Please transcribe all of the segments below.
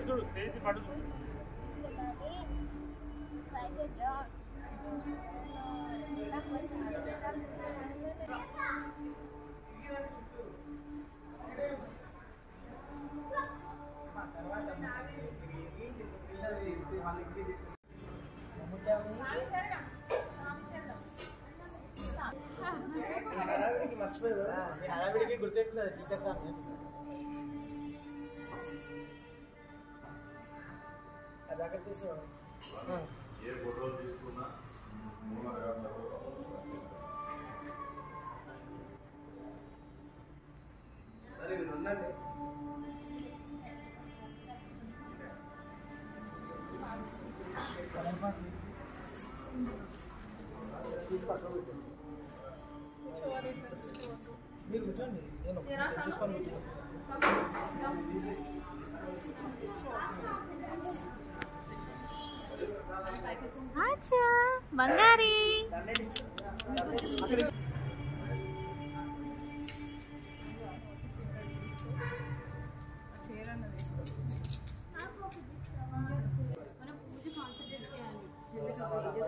చూడు తేజీ పట్టు చూడు హడావిడికి గుర్తెట్లేదు టీచర్స్ అని అది అక్కడ తీసేవాడు ఏ ఫోటోలు తీసుకున్నా మూలంగా సరే మీరు ఉండండి తీసి పక్కన పెట్టండి. మీరు కూర్చోండి నేను తీసుకొని కూర్చోండి ఆచా బంగారి మనం పూజ కాన్సన్ట్రేట్ చేయాలి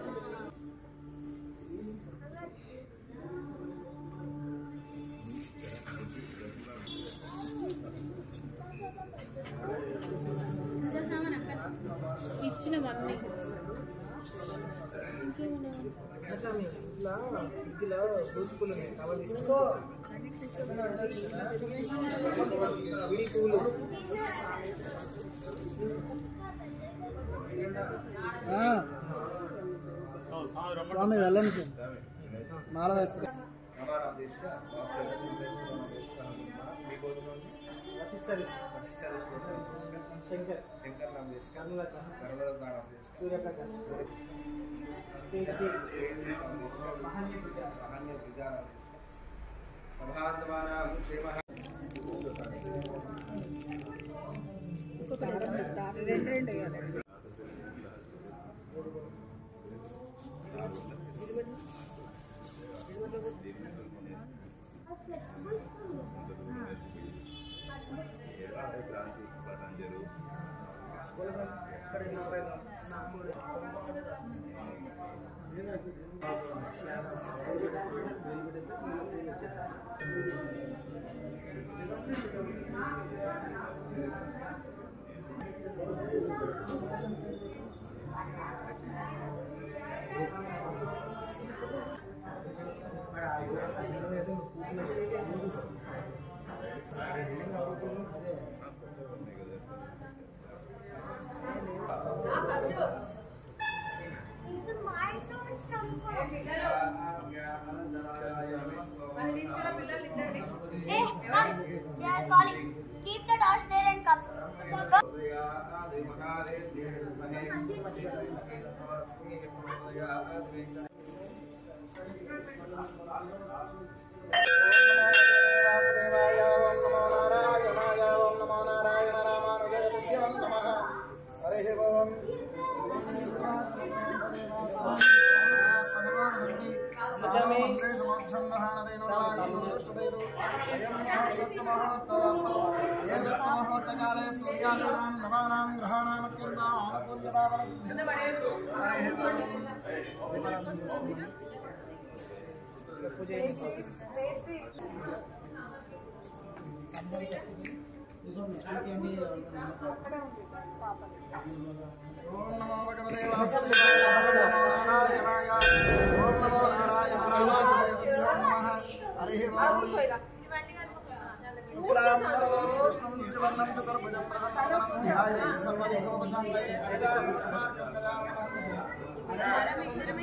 పూజ సామాన్ అక్కడ ఇచ్చినవన్నీ స్వామి ఇట్లా ఫ్రిడ్జ్లో రోజు పూలు ఉన్నాయి కవర్ తీసుకో విడి పూలు స్వామి వెళ్ళండి మాల వేస్తారు వశిష్ఠ ఋషి. శంకర్ శంకర్ నామ తీసుకు కర్ణలత కర్ణరత్న నామ తీసుకు సూర్యప్రకాష్ PhD. మహన్య పూజా నామ తీసుకు సభాంతమానాం క్షేమ Kranti పతంజలు Hey, come. They are calling. Keep the torch there and come. Go. వాసుదేవాయ ఓం నమో నారాయణాయ ఓం నమో నారాయణ రామానుజయ తుభ్యం నమః హరి ఓం సమహూర్తకాలే సూర్యాదీనాం నవానాం గ్రహాణామత్యంత ఆనుకూల్యతా ఫలసిద్ధిం హరి ఓం దీపారాధన చేసుకుందాం. పూజ చేయండి. ఓం నమో భగవతే వాసుదేవాయ ఓం నమో నారాయణాయ ఓం నమో నారాయణ రామాయ నమః హరి ఓం శుక్లాం వరదరం కృష్ణం శివర్ణం చతుర్భుజం ప్రసన్నవదనం ధ్యాయేత్ సర్వవిఘ్నోపశాంతయే అగజాననమార్గం గజాననం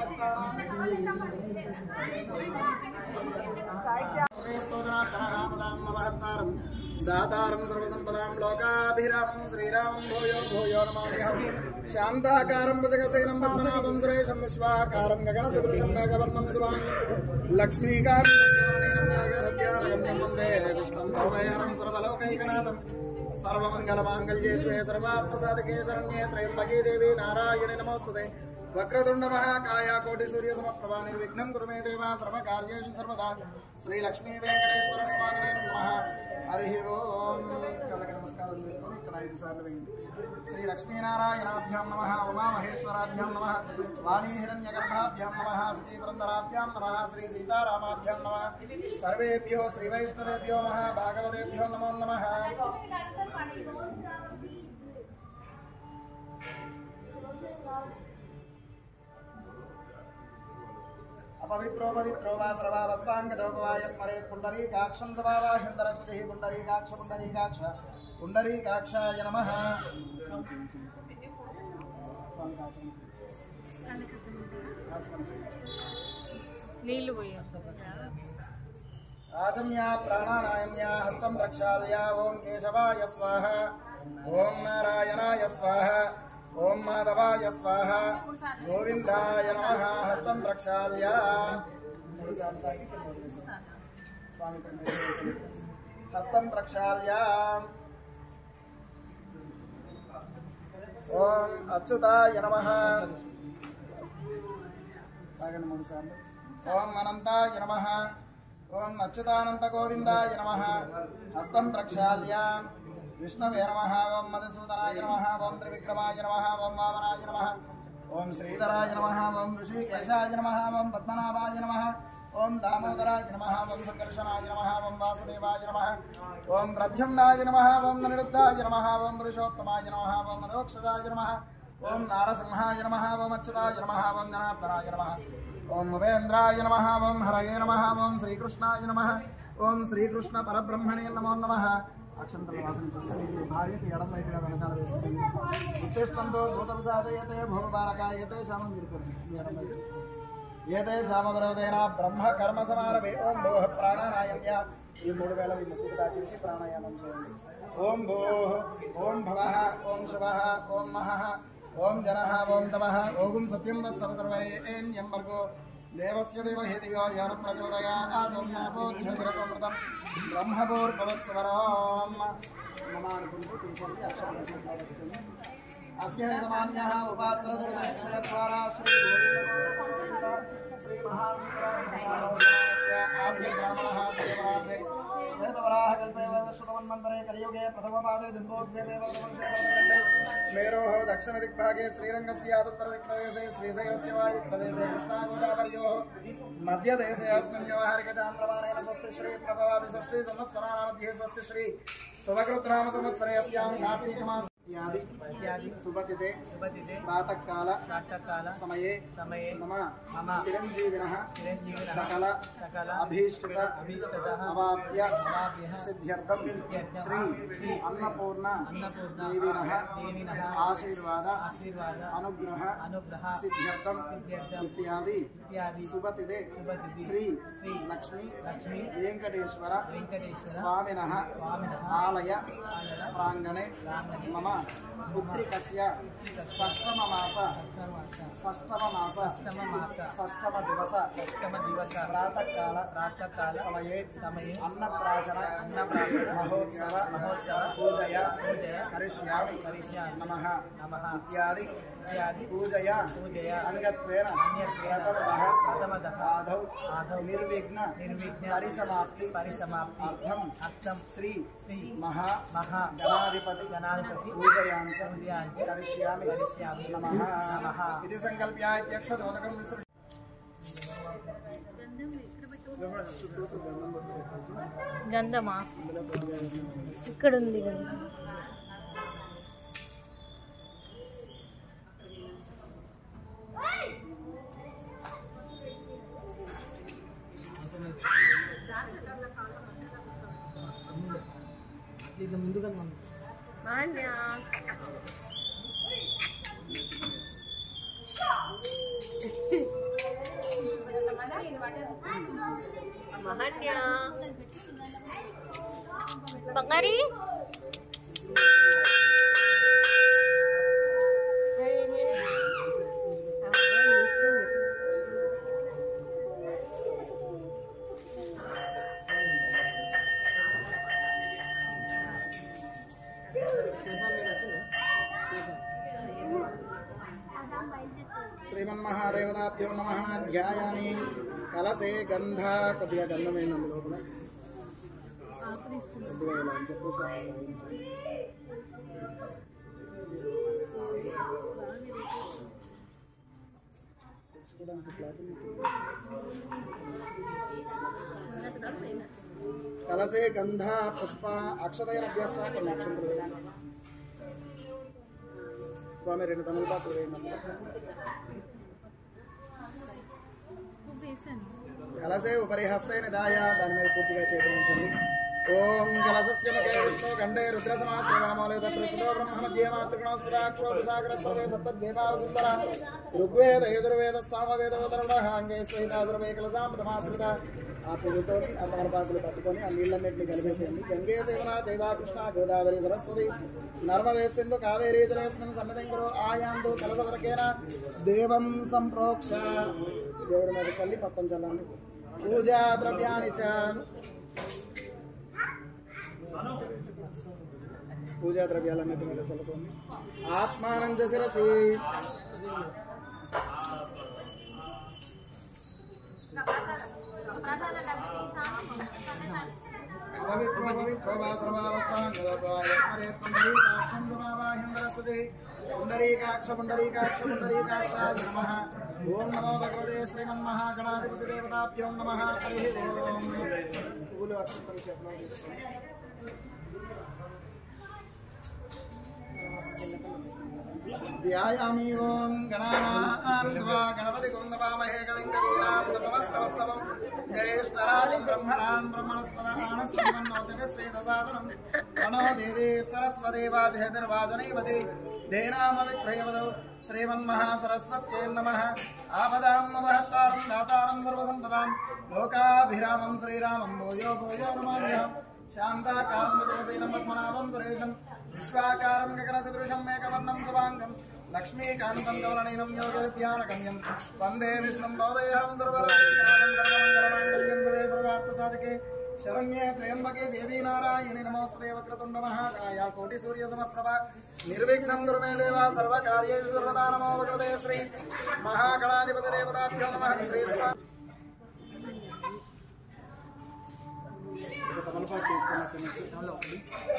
స్తోత్రాకరహాపదాం దాతారం సర్వసంపదాం లోకాభిరామం శ్రీరామం భూయో భూయో నమామ్యహం శాంతాకారం భుజగసేనం పద్మనాభం సురేశం విశ్వాకారం గగన సదృశం మేఘవర్ణం శుభాం లక్ష్మీకారం నాగరవ్యారగమ్యం వందే విష్ణుం భవయహరం సర్వలోకైకనాథం సర్వమంగళమాంగళ్యే శివే సర్వార్థసాధకే శరణ్యే త్రయంబకే దేవి నారాయణి నమోస్తుతే వక్రతుండ మహాకాయ కోటి సూర్య సమప్రభా నిర్విఘ్నం కురు మే దేవా సర్వ కార్యేషు సర్వదా శ్రీ లక్ష్మీ వెంకటేశ్వర స్వామినే నమః హరి ఓం కళ్ళకి నమస్కారం చేసుకొని ఇక్కడ ఐదు సార్లు వేయండి శ్రీ లక్ష్మీనారాయణాభ్యాం నమ ఉమామహేశ్వరాభ్యాం నమ వాణీ హిరణ్యగర్భాభ్యాం నమ శ్రీ పురంధరాభ్యాం నమ శ్రీ సీతారామాభ్యాం నమ సర్వేభ్యో శ్రీ వైష్ణవేభ్యో నమ భాగవతేభ్యో నమో నమ अपवित्रो पवित्रो वा सर्वावस्थाङ्गदोपवाय स्मरेत् पुण्डरीकाक्षं सभावाह्यन्तरसुजः पुण्डरीकाक्ष पुण्डरीकाक्ष पुण्डरीकाक्षाय नमः स्वामी काचम నీళ్ళు పోయాం आजम्या प्राणानायम्या हस्तं प्रक्षाल्य ॐ केशवाय स्वाहा ॐ नारायणाय स्वाहा ॐ माधवाय स्वाहा गोविन्दाय नमः हस्तं प्रक्षाल्य स्वामी हस्तं प्रक्षाल्य ॐ अच्युताय नमः ఆగండి మూడు సార్లు ఓం అనంతాయ నమ ఓం అచ్యుతానంత గోవిందాయ నమ హస్తం ప్రక్షాళ్య విష్ణవే నమ ఓం మధుసూదనాయ నమ ఓం త్రివిక్రమాయ నమ ఓం వామనాయ నమ ఓం శ్రీధరాయ నమ ఓం ఋషికేశాయ నమ ఓం పద్మనాభాయ నమ ఓం దామోదరాయ నమ ఓం సంకర్షణాయ నమ ఓం వాసుదేవాయ నమ ఓం ప్రద్యుమ్నాయ నమ ఓం నిరుద్ధాయ నమ ఓం పురుషోత్తమాయ నమ ఓం మధోక్షజాయ నమ ఓం నారసింహాయ నమ ఓం అచ్యుతాయ నమ ఓం జనార్దనాయ నమ ఓం ఉపేంద్రాయ నమ ఓం హరయే నమ ఓం శ్రీకృష్ణాయ నమ ఓం శ్రీకృష్ణ పరబ్రహ్మణే నమో నమ అక్షంతల వాసన చూస్తే మీ భార్యకి ఎడం వైపుగా వెనకాల వేసేసింది ఉత్తిష్టంతో భూత విసాదయతే భూమపారకాయతే శమం ఇరుకురు మీ ఎడం వైపు ఏతే శామవరోధేన బ్రహ్మ కర్మ సమారభే ఓం భోః ప్రాణాయామ్య ఈ మూడు వేల ఈ ముక్కుకు దాకించి ప్రాణాయామం చేయండి ఓం భోః ఓం భవః ఓం శుభః ఓం మహః ఓం జనః ఓం తమః ఓం సత్యం తత్సవితుర్వరేణ్యం వర్గో దేవస్య దేవహేతియో యాన ప్రచోదయాత్ ఓం నాపోధ్యోతిరసమృతం బ్రహ్మభూర్భవత్స్వరాం నమ అనుకుంటూ తీసేసి అక్షరాలు పెట్టుకుని అస్య యజమాన్యः ఉపాత్రదుర్దక్షయద్వారా శ్రీ గోవింద శ్రీ మహావిష్ణురాజస్య ఆద్య బ్రాహ్మణः దేవరాజే శ్వేతవరాహ కల్పే వైవస్వతమన్మంతరే కలియుగే ప్రథమపాదే దింబోద్భే వర్ధవర్షే మేరోः दक्षिणदिग्भागे श्रीरङ्गस्य उत्तरदिक्प्रदेशे श्रीशैलस्य वायुप्रदेशे कृष्णागोदावर्योः मध्यदेशे अस्मिन् व्यवहारिकचान्द्रमानेन स्वस्ति श्री प्रभवादि षष्ठी संवत्सराणामध्ये स्वस्ति श्री सुभकृतनाम संवत्सरे अस्यां कार्तीकमास इत्यादि इत्यादि सुभतिते शुभदिने प्रातःकाल प्रातःकाल समये समये मम मम चिरञ्जीविनः चिरञ्जीविनः सकल सकल अभीष्टित अभीष्टतः अवाप्य अवाप्यः सिद्ध्यर्थं सिद्ध्यर्थं श्री श्री अन्नपूर्ण अन्नपूर्णा देविनः देविनः आशीर्वाद आशीर्वाद अनुग्रह अनुग्रह सिद्ध्यर्थं सिद्ध्यर्थम् इत्यादि इत्यादि शुभतिथे शुभतिथि श्री श्री लक्ष्मी लक्ष्मी वेङ्कटेश्वर वेङ्कटेश्वर स्वामिनः स्वामिनः आलय आलय प्राङ्गणे प्राङ्गणे मम पुत्रिकस्य षष्टममास षष्टममास अष्टममास षष्टमदिवस अष्टमदिवस प्रातःकाल प्रातःकाल समये समये अन्नप्राशन अन्नप्राशन महोत्सव महोत्सव पूजया पूजया करिष्यामि करिष्यामि नमः नमः इत्यादि इत्यादि पूजया पूजया अङ्गत्वेन अन्यत्वेन प्रथमतः प्रथमतः आदौ आदौ निर्विघ्न निर्विघ्न परिसमाप्ति परिसमाप्ति अर्थम् अर्थं श्री श्री महा महा गणाधिपति गणाधिपति पूजयाञ्च पूजयाञ्च करिष्यामि करिष्यामि नमः नमः इति सङ्कल्प्य इत्यक्षदोदकं विसृ గంధమా ఇక్కడ ఉంది గంధం ఇది ముందుగా మాన్య మహన్య బంగారి దేవతాభ్యో నమ ధ్యాయామి కలసే గంధ కొద్దిగా గంధం వేయండి అందులో కూడా కొద్దిగా ఇలా అని చెప్పేసి తెచ్చుకోవడానికి క్లాత్ ఉంది. కలసే గంధ పుష్ప అక్షతైరభ్యష్ట కొన్ని అక్షంతలు వేయండి. స్వామి రెండు తమిళపాకులు వేయండి అందులో. కలసే ఉపరి హస్తే నిదాయ దాని మీద పూర్తిగా చేయించండి ఓం కలసస్య ముఖే విష్ణు ఖండే రుద్ర సమాశ్రదామౌలే తత్ర స్థితో బ్రహ్మ మధ్యే మాతృగణస్పదాక్షోద సాగర సర్వే సప్తద్వీపావ సుందర ఋగ్వేద యజుర్వేద సామవేద ఉదరుడ అంగే సహితాసురవే కలసామృతమాశ్రిత ఆ పువ్వుతో ఆ తమలపాకులు పట్టుకొని ఆ నీళ్ళన్నింటినీ కలిపేసేయండి గంగే చైవన చైవా కృష్ణ గోదావరి సరస్వతి నర్మదే సింధు కావేరీ జలేస్మిన్ సన్నిధిం గురు ఆయాందు కలసవతకేన దేవం సంప్రోక్ష దేవుడి మీద చల్లి మొత్తం చల్లండి పూజా ద్రవ్యాన్ని చ పూజా ద్రవ్యాలన్నిటి మీద చల్లుకోండి ఆత్మానం చ శిరసి పవిత్రో పవిత్రో వా సర్వావస్థాన్ యస్మరేత్ పుండరీకాక్షం సమావాహ్యందరసుదే పుండరీకాక్ష పుండరీకాక్ష పుండరీకాక్షాయ నమః ఓం నమో భగవతే శ్రీమన్మహాగణాధిపతి దేవతాభ్యో నమః హరి ఓం పూలు అక్షంతలు చేతిలో తీసుకోండి ధ్యాయామి ఓం గణానాం త్వా గణపతి కుందపామహే కవిం కవీనాం నమస్రవస్తవం జ్యేష్ఠరాజం బ్రహ్మణాన్ బ్రహ్మణస్పదాన శ్రీమన్నోతివిశ్వేదసాదనం ప్రణో దేవీ సరస్వతి వాజహేభిర్వాజనైవతి దేనామవిప్రయవదౌ శ్రీమన్మహాసరస్వత్యై నమః ఆపదాం నమహత్తారం దాతారం సర్వసంపదాం లోకాభిరామం శ్రీరామం భూయో భూయో నమామ్యహం శాంతాకారం విజయసేనం పద్మనాభం సురేశం విశ్వాకారం గగనసదృశం మేకవర్ణం శుభాంగం లక్ష్మీకాంతం కమలనీనం యోగరిధ్యానగమ్యం వందే విష్ణుం భవైహరం సర్వలోకమాంగళ్యం దువే సర్వార్థసాధకే శరణ్యే త్రయంబకే దేవీ నారాయణి నమోస్తుతే వక్రతుండ మహాకాయ కోటి సూర్య సమప్రభ నిర్విఘ్నం గురు మే దేవ సర్వకార్యేషు సర్వదా నమో భగవతే శ్రీ మహాగణాధిపతి దేవతాభ్యో నమః శ్రీ స్వామి ఒక తమలపాకు తీసుకుని అక్కడి నుంచి ఒకటి.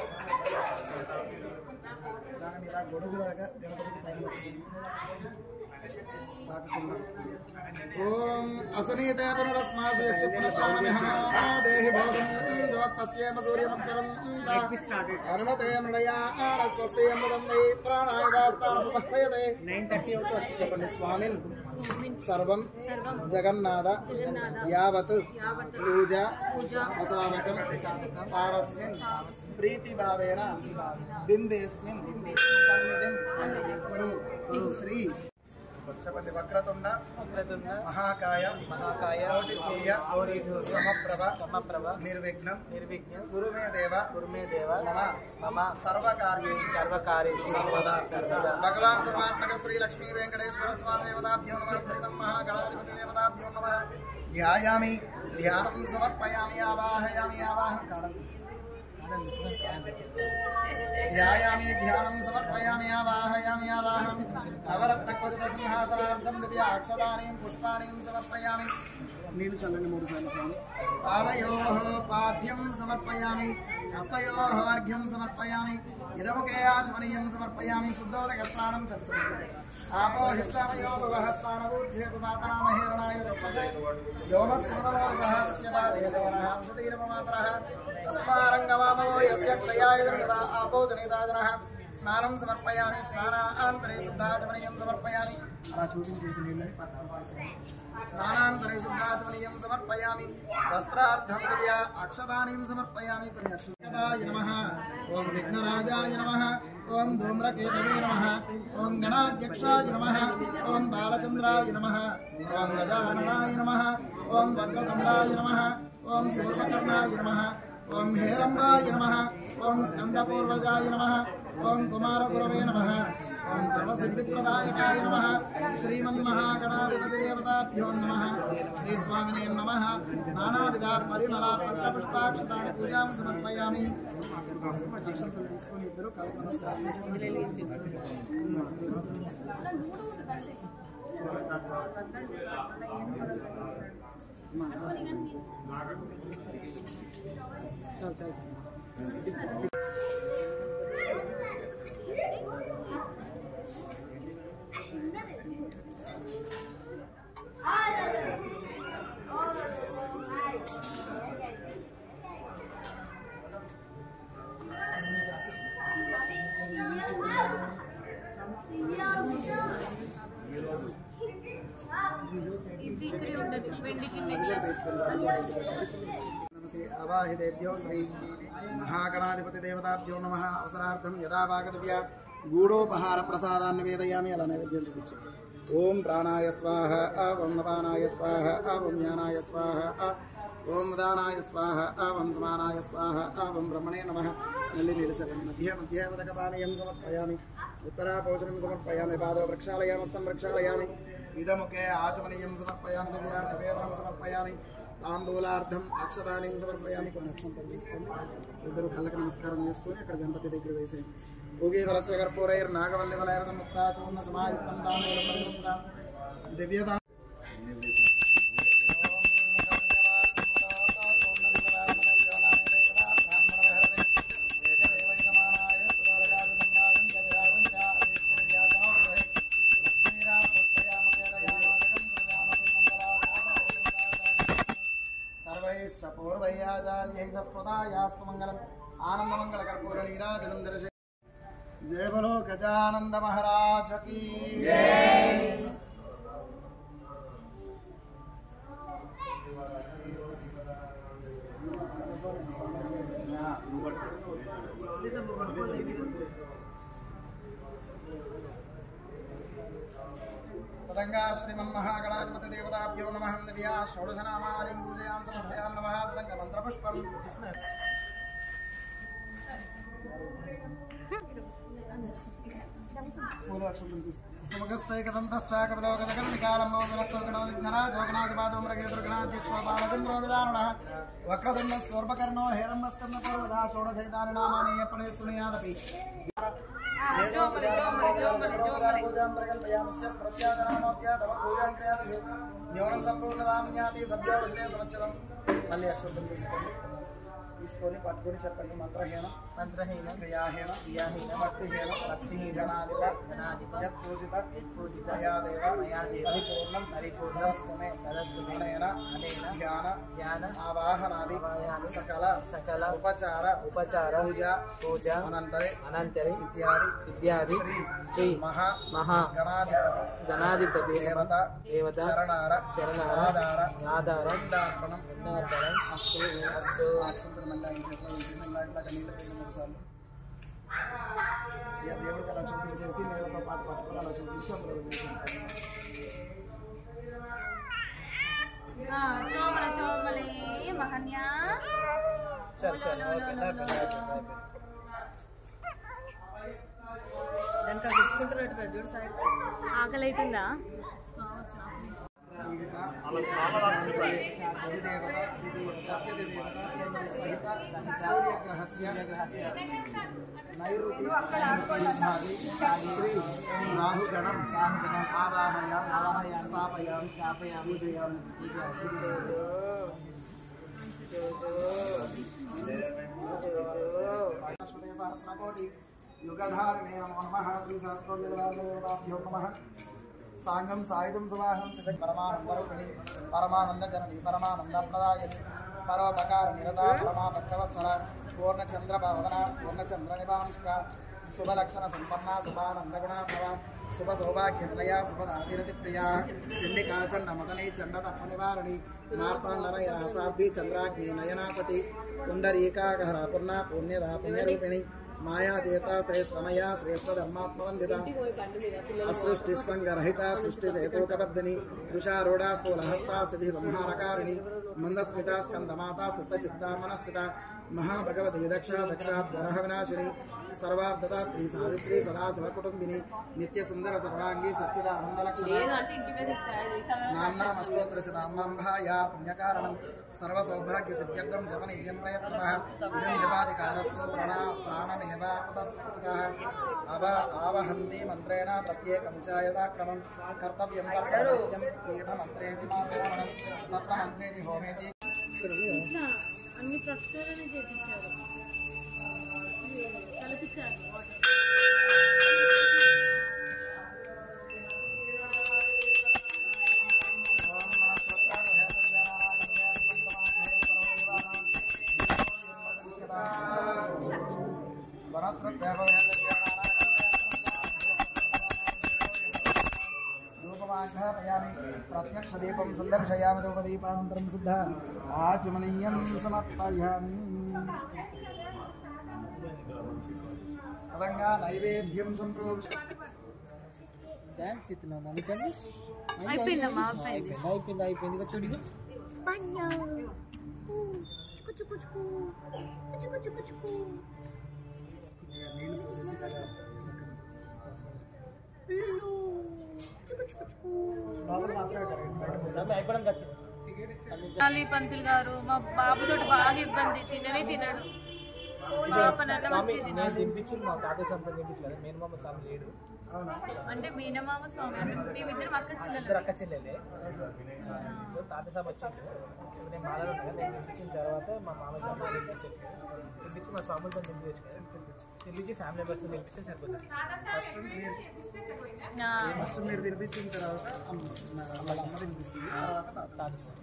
దానిని ఇలా గొడుగులాగా గణపతికి పైన పెట్టుకోండి. తాకకుండా. ఓం అసునీతే పునరస్మాసు యక్షపున ప్రాణమిహనో దేహి భోగం జోత్పస్యేమ సూర్యమక్షరం హనుమతే మృడయా స్వస్తి అమృతం వై ప్రాణాయుధాస్తానముపహ్యతే నైన్ థర్టీ అవుతుంది వచ్చి చెప్పండి స్వామిన్ సర్వం సర్వం జగన్నాథ జగన్నాథ యావత్ యావత్ పూజ పూజ అసామకం తావస్మిన్ ప్రీతిభావేన బింబేస్మిన్ సన్నిధిం కురు శ్రీ చెప్పండి వక్రతుండ వక్రతుండ మహాకాయ మహాకాయ కోటి సూర్య కోటి సమప్రభ సమప్రభ నిర్విఘ్నం నిర్విఘ్నం గురుమే దేవ కుర్మే దేవ మమ మమ సర్వకార్యేషు సర్వకార్యేషు సర్వదా సర్వదా భగవాన్ సర్వాత్మక శ్రీ లక్ష్మీ వెంకటేశ్వర స్వామి దేవతాభ్యో నమ శ్రీమన్ మహాగణాధిపతి దేవతాభ్యో నమ ధ్యాయామి ధ్యానం సమర్పయామి ఆవాహయామి ఆవాహన కాడం ధ్యాయామి ధ్యానం సమర్పయామి ఆవాహయామి ఆవాహనం నవరత్నక్వచిత సింహాసనార్థం దివ్య అక్షదానీం పుష్పాణీం సమర్పయామి నీళ్ళు చల్లండి మూడు సార్లు స్వామి పాదయో పాద్యం సమర్పయామి హస్తయో అర్ఘ్యం సమర్పయామి ఇదముకే ఆచమనీయం సమర్పయామి శుద్ధోదక స్నానం చతుర్థి ఆపోహిష్టామయో భవహస్తానవూర్ధ్యేతదాతనామహేరణాయ చక్షుషే యోమస్మృతమోర్దహాతస్య పాదేదేనః సుధీరమమాతరः తస్మారంగమామవో యస్య క్షయాయ దుర్గదా ఆపో జనితాజనः స్నానం సమర్పయామి స్నానాంతరే శుద్ధాచమనీయం సమర్పయామి అలా చూపించేసి నీళ్ళని పక్కన పారేసేయండి. స్నానాంతరే శుద్ధాచమనీయం సమర్పయామి వస్త్రార్థం దివ్య అక్షదానీం సమర్పయామి కొన్ని అక్షరాయ నమః ఓం విఘ్నరాజాయ నమః ఓం ధూమ్రకేతవే నమః ఓం గణాధ్యక్షాయ నమః ఓం బాలచంద్రాయ నమః ఓం గజాననాయ నమః ఓం వక్రతుండాయ నమః ఓం శూర్పకర్ణాయ నమః ఓం హేరంబాయ నమః ఓం స్కందపూర్వజాయ నమః ఓం కుమారగురవే నమః ఓం సర్వసిద్ధిప్రదాయకాయ నమః శ్రీమన్మహాగణాధిపతి దేవతాభ్యో నమః శ్రీ స్వామినే నమః నానావిధ పరిమళ పత్ర పుష్పాక్షతాన్ని పూజాం సమర్పయామి అక్షంతలు తీసుకొని ఇద్దరు కల్పన ఇది ఇక్కడే ఉండదు వెండి గిన్నె నమస్తే అవాహిదేభ్యో శ్రీ మహాగణాధిపతి దేవతాభ్యో నమ అవసరార్థం యదా భాగతవ్య గూఢోపహార ప్రసాదాన్ని వేదయామి అలా నైవేద్యం చూపించు ఓం ప్రాణాయ స్వాహ ఆ ఓం నపానాయ స్వాహ ఆ ఓం జ్ఞానాయ స్వాహ ఆ ఓం దానాయ స్వాహ ఆ ఓం సమానాయ స్వాహ ఆ ఓం బ్రహ్మణే నమ నల్లి నీలశకం మధ్య మధ్య ఉదకపానీయం సమర్పయామి ఉత్తరాపోషణం సమర్పయామి పాదో ప్రక్షాళయామస్తం ప్రక్షాళయామి ఇదముఖే ఆచమనీయం సమర్పయామి దివ్యా నివేదనం సమర్పయామి తాంబూలార్థం అక్షదానం సమర్పయామి కొన్ని అక్షంతలు తీసుకొని ఇద్దరు కళ్ళకి నమస్కారం చేసుకొని అక్కడ గణపతి దగ్గర వేసేయండి భోగి వలస కర్పూరైర్ నాగవల్లి వలైర ముక్తా చూర్ణ సమాయుక్తం దానం దివ్యదా సర్వైశ్చ పూర్వైయాచార్యై సస్పృతాయాస్తు మంగళం ఆనందమంగళ కర్పూర నీరాజనం దర్శ జయ బలో గజానంద మహారాజ కీ తదంగా శ్రీమన్మహాగణాధిపతి దేవతాభ్యో నమ దివ్యా షోడశనామావళిం పూజయాం సమర్పయాం నమ తదంగ మంత్రపుష్పం పూలక్షం సుమగశ్చైకదంతశ్చాకబలోగజగన్నికాలమోగనస్తోగణో వక్రదుండ స్వర్పకర్ణో హేరంబస్కర్ణ పూర్వదా షోడశైతాని నామాని ఎప్పటి శృణుయాదపి న్యూనం సంపూర్ణదాం జ్ఞాతి సభ్యో సంవత్సరం మళ్ళీ అక్షరం తీసుకోండి తీసుకొని పట్టుకొని చెప్పండి మంత్రహీనం మంత్రహీన క్రియాహీన క్రియాహీన భక్తిహీన భక్తిహీన గణాధిప గణాధిప యత్పూజిత యత్పూజిత మయాదేవ మయాదేవ పరిపూర్ణం పరిపూర్ణం తదస్తుమే తదస్తుమే అనేన అనేన ధ్యాన ధ్యాన ఆవాహనాది ఆవాహనాది సకల సకల ఉపచార ఉపచార పూజ పూజ అనంతరే అనంతరి ఇత్యాది ఇత్యాది శ్రీ శ్రీ మహా మహా గణాధిపతి గణాధిపతి దేవత దేవత శరణార శరణార ఆధార ఆధార బృందార్పణం బృందార్పణం అస్తు అస్తు అక్షంతరం మళ్ళీ ఆయన చేతిలో ఉంచి మళ్ళీ ఇట్లా నీళ్ళు పోయిన మూడుసార్లు ఇక దేవుడికి అలా చూపించేసి నీళ్ళతో పాటు పట్టుకొని అలా చూపించి అందులో వదిలేసి చోమల చోమలే మహన్య సరే సరే ఓకే దాకా దాకా దానికి అది తెచ్చుకుంటున్నట్టు చూడు సాయి ఆకలి అవుతుందా అధిదేవత ప్రత్యధిదేవత సహిత సూర్యగ్రహస్య నైరుతి విభాగి శ్రీ రాహుగణం ఆవాహయామి స్థాపయామి పూజయామి సహస్రకోటి యుగధారిణే నమో నమః శ్రీ సహస్రకోటియుగధారిణేభ్యో నమః సాంగం సాయుధం సువాహనం సిద్ధ పరమానందరూపిణి పరమానంద జనని పరమానంద ప్రదాయని పరోపకార నిరత పరమా భక్తవత్సర పూర్ణచంద్ర వదన పూర్ణచంద్ర నివాంశ శుభలక్షణ సంపన్న శుభానంద గుణాత్మవ శుభ సౌభాగ్య నిలయ శుభదాధిరతి ప్రియా చండికా చండ మదనీ చండ తప్ప నివారణి మార్తాండనయ రాసాద్భి చంద్రాగ్ని నయనా సతి పుండరీకాగహర పూర్ణ పుణ్యదా పుణ్యరూపిణి మాయాతీత శ్రేష్టమయా శ్రేష్ఠ ధర్మాత్మవందిత అసృష్టి సంగరహిత సృష్టి సేతోకబర్ధిని వృషారూఢా స్థూలహస్తా స్థితి సంహారకారిణి మందస్మిత స్కందమాత సుత చిత్తా మనస్థిత మహాభగవతి దక్ష దక్షాత్వరహ వినాశిని సర్వార్ధదాత్రి సావిత్రి సదా శివకుటుంబిని నిత్య సుందర సర్వాంగి సచ్చిద ఆనందలక్ష్మి లేదంటే ఇంటి మీద తీసుకురా. నామ్నామష్టోత్తరశతాంబాయ పుణ్యకారణం సర్వసౌభాగ్య సిద్ధ్యర్థం జపనీయం ప్రయత్నः ఇదం జపాధికారస్తు ప్రణా ప్రాణమేవ తతస్థితः అవ ఆవహంతి మంత్రేణ ప్రత్యేకం చ యథాక్రమం కర్తవ్యం కర్తవ్యం పీఠమంత్రేతి మాత్రం తత్వమంత్రేతి హోమేతి ఇట్లా అన్ని ప్రశ్నలను చేపించారు కల్పించారు ప్రత్యక్ష దీపం సందర్శయామి ధూపదీపానంతరం శుద్ధ ఆచమనీయం సమర్పయామి పదంగా నైవేద్యం సంప్రోక్ష డాన్స్ ఇస్తున్నావు మమ్మీ అయిపోయిందమ్మా అయిపోయింది అయిపోయింది అయిపోయింది అయిపోయింది ఇక చూడు ఇక. చుకు చుకు చుకు చుకు చుకు నీళ్ళు పోసేసి కదా లులు చుకు చుకు చుకు లోపల మాత్రమే కరెక్ట్ బయట పోసేసి. సరే అయిపోవడానికి వచ్చింది చాలి పంతులు గారు మా బాబుతోటి బాగా ఇబ్బంది తిననే తినడు పాపనన్న స్వామి మంచిది నేను తినిపించి మా తాతయ్య సంపద తినిపించి కదా నేను మా స్వామి లేడు అవునా అంటే మీనమామ స్వామి అంటే మేమిద్దరం అక్క ఇద్దరు చెల్లెలు అక్క చెల్లెలే సో తాత సాబ్ వచ్చిండు ఇప్పుడు నేను మాలలో ఉన్నా కదా, నేను తినిపించిన తర్వాత మా మామ సాబ్ మాల తినిపించచ్చు తినిపించి మా స్వాములతో తినిపించచ్చు తినిపించి తినిపించి ఫ్యామిలీ మెంబర్స్తో తినిపిస్తే సరిపోతుంది ఫస్ట్ మీరు ఫస్ట్ మీరు తినిపించిన తర్వాత అమ్మ నా- వాళ్ళ అమ్మ తినిపిస్తుంది తర్వాత తాత. తాత సాబ్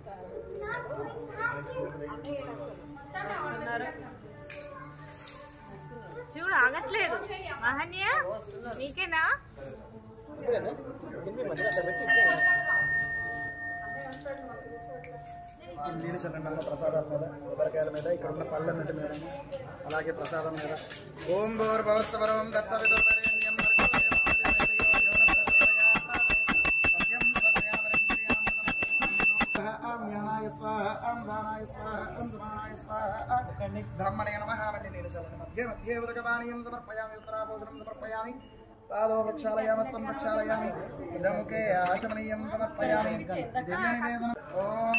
చూడు ఆగట్లేదు మహన్య నీకేనా ఇప్పుడేనా తినిపి మధ్యలో అట్లా పెట్టి ఇస్తే నీళ్ళు చల్లండి అమ్మ ప్రసాదాల మీద కొబ్బరికాయల మీద ఇక్కడ ఉన్న పళ్ళన్నిటి మీద అలాగే ప్రసాదం మీద ఓం భోర్ భవత్సవరం దత్సవితుర్వరేణ్యం భర్గో దేవస్య ధీమహి ధియో యో నః ప్రచోదయాత్. సత్యం సర్వయావరింద్రియాం స్వాహ ఆం జ్ఞానాయ స్వాహ ఆం దానాయ స్వాహ ఆం సమానాయ స్వాహ బ్రహ్మణే నమః మళ్ళీ నీళ్ళు చల్లండి మధ్య మధ్య ఉదకపానీయం సమర్పయామి ఉత్తరాభూషణం సమర్పయామి పాదో ప్రక్షాళయామస్తం ప్రక్షాళయామి ఇదముఖే ఆచమనీయం సమర్పయామి దివ్య నివేదన ఓం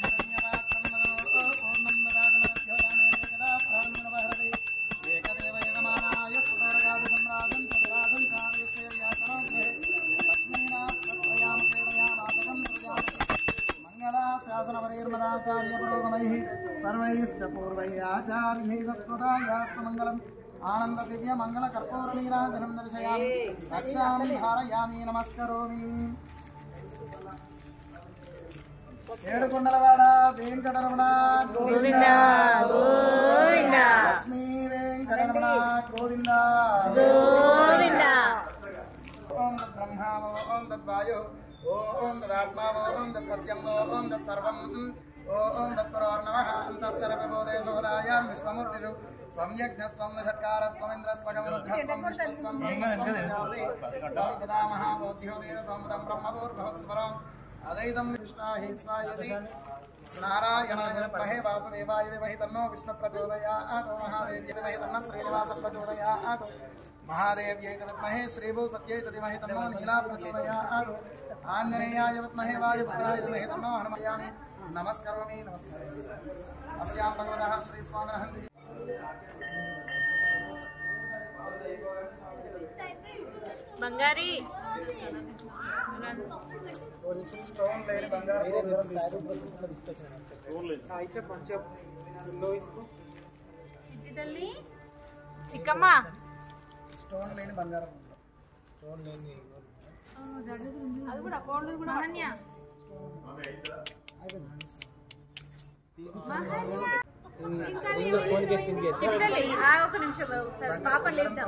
సర్వైశ్చ పూర్వై ఆచార్యై సంస్కృతాయాస్తమంగళం ఆనంద దివ్య మంగళ కర్పూర నీరాజనం దర్శయామి రక్షాం ధారయామి నమస్కరోమి ఏడుకొండలవాడ వెంకటరమణ గోవింద గోవింద లక్ష్మీ వెంకటరమణ గోవింద గోవింద ఓం తత్ బ్రహ్మ ఓం తత్ వాయు ఓం తదాత్మా ఓం తత్ సత్యం ఓం తత్ సర్వం ఓం తత్పురోర్నమ అంతశ్చర విబోధేశోదాయాం విశ్వమూర్తిషు త్వం యజ్ఞస్త్వం షట్కారస్త్వమింద్రస్త్వగం రుద్రస్త్వం విష్ణుస్త్వం బ్రహ్మస్త్వం ప్రజాపతి త్వం తదా మహాబోధ్యోదీర సంవృతం బ్రహ్మభూర్భవత్స్వరం అదైదం విష్ణాహి స్వాయతి నారాయణాయ విద్మహే వాసుదేవాయ ధీమహి తన్నో విష్ణు ప్రచోదయాత్ ఓం మహాదేవ్యై ధీమహి తన్నో శ్రీనివాస ప్రచోదయాత్ మహాదేవ్యై చ విద్మహే శ్రీభూ సత్యై చ ధీమహి తన్నో నీలా ప్రచోదయాత్ ఆంజనేయాయ విద్మహే వాయుపుత్రాయ ధీమహి తన్నో హనుమయామి నమస్కరోమి నమస్కారం అస్యాం భగవతః శ్రీ స్వామినహంతి బంగారి స్టోన్ లేని బంగారు గోపురం చిట్టి తల్లి చిక్కమ్మ స్టోన్ లేని బంగారం అది కూడా అకౌంట్ కూడా మహన్య ఫోన్ కేసు కింద చిట్టి తల్లి ఆ, ఒక నిమిషం ఒకసారి పాప లేద్దాం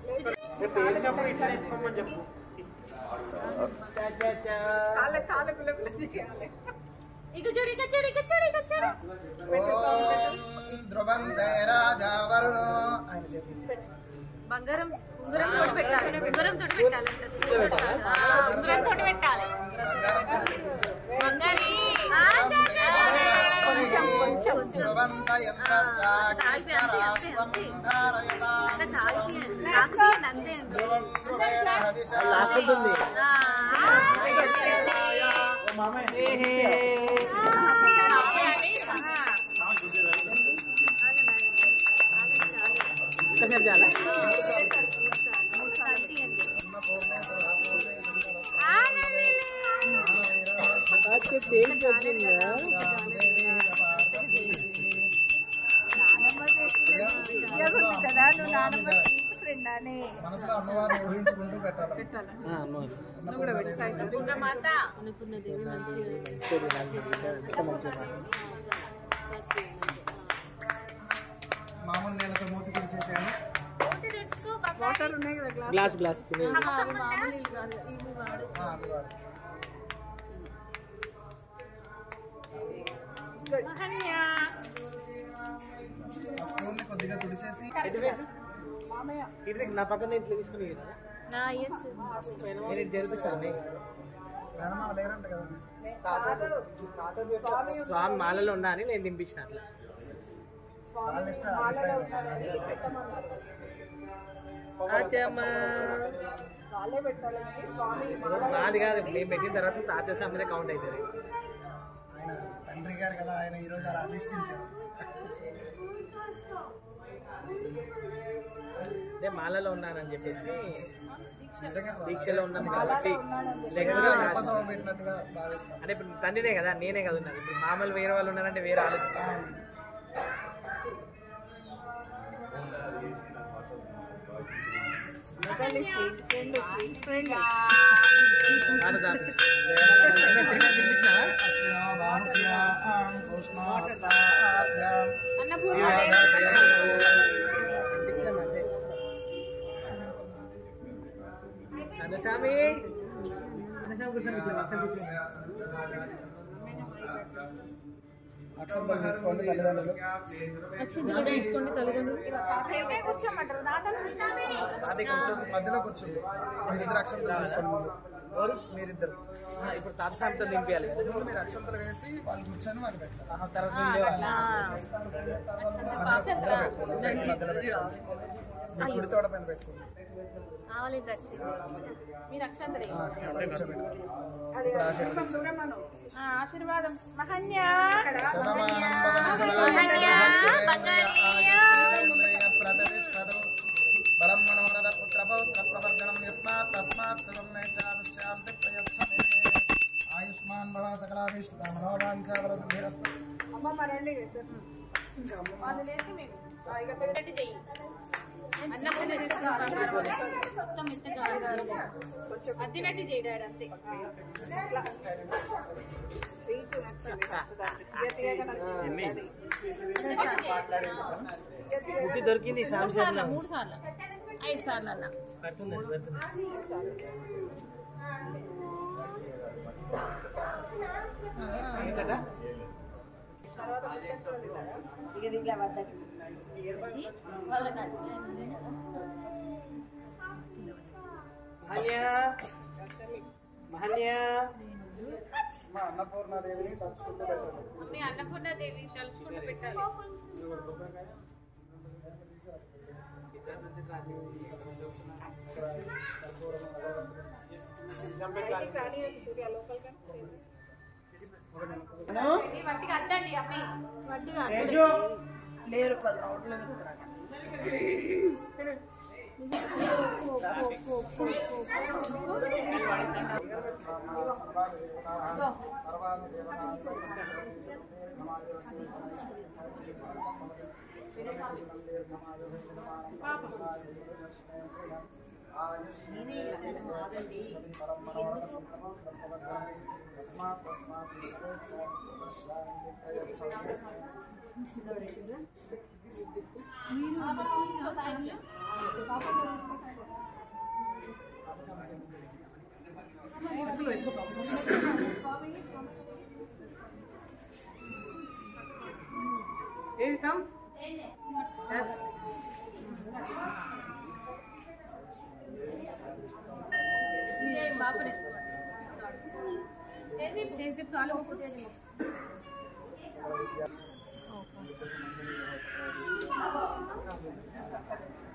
ఇక చూడు ఇక చూడు ఇక చూడు ఇక చూడు ఓం ధ్రువంతే రాజా వరుణో ఆయన చెప్పించారు బంగారం ఉంగరం తోటి పెట్టాలి ఉంగరం తోటి పెట్టాలి ఆ, ఉంగరం తోటి పెట్టాలి బంగారి ఆ, చా, చా, చా. కొంచెం కొంచెం ధ్రువంత యంత్రశ్చాగ్నిశ్చరాశ్వం ధారయతాం ధ్రువం ధ్రువేణ హవిషా లాక్కుంటుంది ఒకసారి చాలా మనసులో అమ్మవారిని ఊహించుకుంటూ పెట్టాలి దుర్గమాత మామూలు నీళ్ళతో మూతి చేసేయండి గ్లాస్ గ్లాస్ తినేది మామూలు ఇల్లు కాదు ఇల్లు వాడు ఆ, అది వాడు. ఆ స్పూన్ని కొద్దిగా తుడిచేసి ఇటు నా పక్కన ఇట్లా తీసుకుని కదా నా అయ్యచ్చు నేను ఇది జరిపిస్తాను మేనమామ లేరంట కదండి స్వామి మాలలో ఉన్నా అని నేను దింపించిన అట్లా వాళ్ళ ఇష్టం అభిప్రాయం నాది. ఆచమ్మా. నాది కాదు మేము పెట్టిన తర్వాత తాత సామెదే కౌంట్ అవుతుంది ఆయన తండ్రి గారు కదా ఆయన ఈరోజు అలా అధిష్ఠించారు అంటే మాలలో ఉన్నానని చెప్పేసి నిజంగా స్వామి. దీక్షలో ఉన్నాను కాబట్టి ఏదో లేకపోతే అప్పసవం పెట్టినట్టుగా భావిస్తాం అంటే ఇప్పుడు తండ్రినే కదా నేనే కదా ఉన్నది ఇప్పుడు మామూలు వేరే వాళ్ళు ఉన్నారంటే వేరే ఆలోచన తాత తాత ఇంకా తిరిగి తినిపించినావా? అశ్వినో బాహుభ్యాం ఉష్ణోహస్తాభ్యాం తినిపించినాం అంతే. సన్నస్వామి సన్నస్వామి కూర్చోండి ఇట్లా వరుస కూర్చోండి. అక్షంతలు తీసుకోండి తల్లిదండ్రులు తీసుకోండి తల్లిదండ్రులు తాతయ్య కూర్చో మధ్యలో కూర్చుంది మీరిద్దరు అక్షంతలు తీసుకోండి ముందు ఎవరు? మీరిద్దరు ఆ, ఇప్పుడు తాత సామెతో దింపియాలి కదా ముందు మీరు అక్షంతలు వేసి వాళ్ళు కూర్చొని వాళ్ళు పెట్టాలి ఆహా, తర్వాత నేను లేవాలి. మధ్యలో పెట్టుకోండి మధ్యలో పెట్టుకోండి మీ కుడి తోడ పైన పెట్టుకోండి ఆవలి దచ్చి మీరు అక్షంతరి ఆ, అక్కడ కూర్చోబెట్టుకోండి ఇప్పుడు ఆ చెట్టు కూర్చోండి. ఆశీర్వాదం మహన్య శతమానం భవతి శతాయుః పురుషస్యేంద్రియ ఆయుష్యేంద్రియ ప్రతిష్టతు. బలం మనోరథ పుత్ర పౌత్ర ప్రవర్ధనం యస్మాత్ తస్మాత్ శివం మే చాదుష్యాంతి ప్రయచ్చమే. ఆయుష్మాన్ భవ సకలాభీష్ట మనోవాంఛ బల సిద్ధిరస్తు చెయ్యి అన్నప్పుడు మెత్తగా మొత్తం మెత్తగా అద్దినట్టు చేయి డాడీ అంతే రుచి దొరికింది సామి సార్లు మూడు సార్లు ఐదు సార్లు అన్న పడుతుంది పడుతుంది ఏంటట? మహన్య మహన్య మా అన్నపూర్ణాదేవిని తలుచుకుంటూ పెట్టండి మీ అన్నపూర్ణాదేవి తలుచుకుంటూ పెట్టాలి ఈ వట్టిగా అద్దండి అమ్మాయి వట్టిగా తేజు ఏది తమ్ బాబు కాలు ఈ యొక్క సంబంధించిన